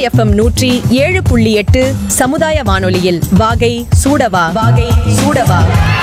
FM நூற்றி ஏழு புள்ளி எட்டு சமுதாய வானொலியில் வாகை சூடவா வாகை சூடவா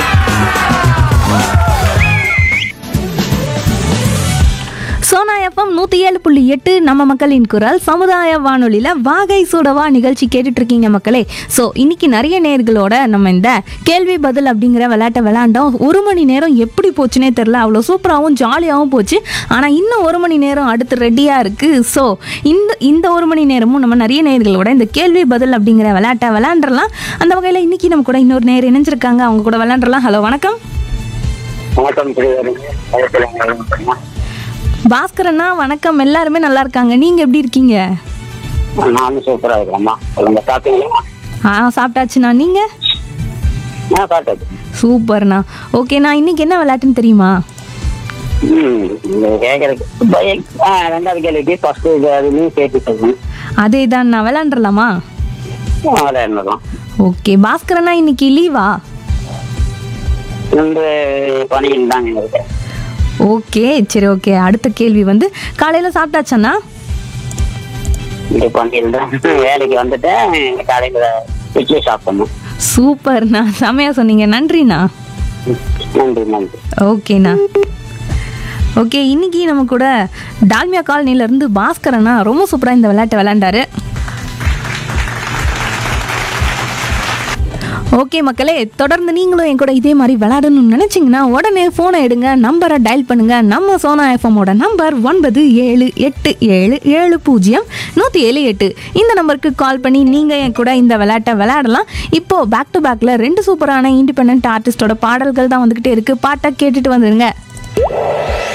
சோனா எஃப்எம் நூற்றி ஏழு புள்ளி எட்டு நம்ம மக்களின் குரல் சமுதாய வானொலியில் வாகை சூடவா நிகழ்ச்சி கேட்டுட்டு இருக்கீங்க மக்களே ஸோ இன்னைக்கு நிறைய நேர்களோட நம்ம இந்த கேள்வி பதில் அப்படிங்கிற விளையாட்டை விளையாண்டோம் ஒரு மணி நேரம் எப்படி போச்சுனே தெரில அவ்வளோ சூப்பராகவும் ஜாலியாகவும் போச்சு ஆனால் இன்னும் ஒரு மணி நேரம் அடுத்து ரெடியாக இருக்குது ஸோ இந்த இந்த ஒரு மணி நேரமும் நம்ம நிறைய நேர்களோட இந்த கேள்வி பதில் அப்படிங்கிற விளையாட்டை விளையாண்டுறலாம் அந்த வகையில் இன்னைக்கு நம்ம கூட இன்னொரு நேர் இணைஞ்சிருக்காங்க அவங்க கூட விளையாண்டுறலாம் ஹலோ வணக்கம் வணக்கம் புரியுது பாஸ்கரண்ணா வணக்கம் எல்லாருமே நல்லா இருக்காங்க நீங்கள் எப்படி இருக்கீங்க நானும் சூப்பரா இருக்கிறேம்மா சொல்லுங்க சாப்பிட்டீங்களா ஆ சாப்பிட்டாச்சுண்ணா நீங்கள் ஆ சாப்பிட்டாச்சு சூப்பர்ண்ணா ஓகேண்ணா இன்னைக்கு என்ன விளையாட்டுன்னு தெரியுமா ம் நீங்க கேட்கறதுக்கு பயம். ஆ ரெண்டாவது கேள்விக்கு ஃபர்ஸ்ட் இது அதுலையும் சேர்த்து சொல்லுங்க அதே தான் நான் விளையாண்டுறலாமா அதில் என்னதான் ஓகே பாஸ்கரண்ணா இன்னைக்கு லீவா ரெண்டு பணிகள் தாங்க இருக்கு ஓகே சரி ஓகே அடுத்த கேள்வி வந்து காலையில் சாப்பிட்டாச்சாண்ணா இந்த பணிகள் தான் வேலைக்கு வந்துட்டேன் காலையில் இட்லி சாப்பிடணும் சூப்பர்ண்ணா செமையாக சொன்னீங்க நன்றிண்ணா நன்றி நன்றி ஓகேண்ணா ஓகே இன்னைக்கு நம்ம கூட டால்மியா காலனிலேருந்து பாஸ்கரண்ணா ரொம்ப சூப்பராக இந்த விளையாட்டை விளையாண்டாரு ஓகே மக்களே தொடர்ந்து நீங்களும் என் கூட இதே மாதிரி விளையாடணும்னு நினச்சிங்கன்னா உடனே ஃபோனை எடுங்க நம்பரை டயல் பண்ணுங்க நம்ம சோனா எஃப்எம்மோட நம்பர் ஒன்பது ஏழு எட்டு ஏழு ஏழு பூஜ்ஜியம் நூற்றி ஏழு எட்டு இந்த நம்பருக்கு கால் பண்ணி நீங்கள் என் கூட இந்த விளையாட்டை விளையாடலாம் இப்போது பேக் டு பேக்கில் ரெண்டு சூப்பரான இண்டிபெண்ட் ஆர்டிஸ்டோட பாடல்கள் தான் வந்துக்கிட்டே இருக்குது பாட்டை கேட்டுட்டு வந்துருங்க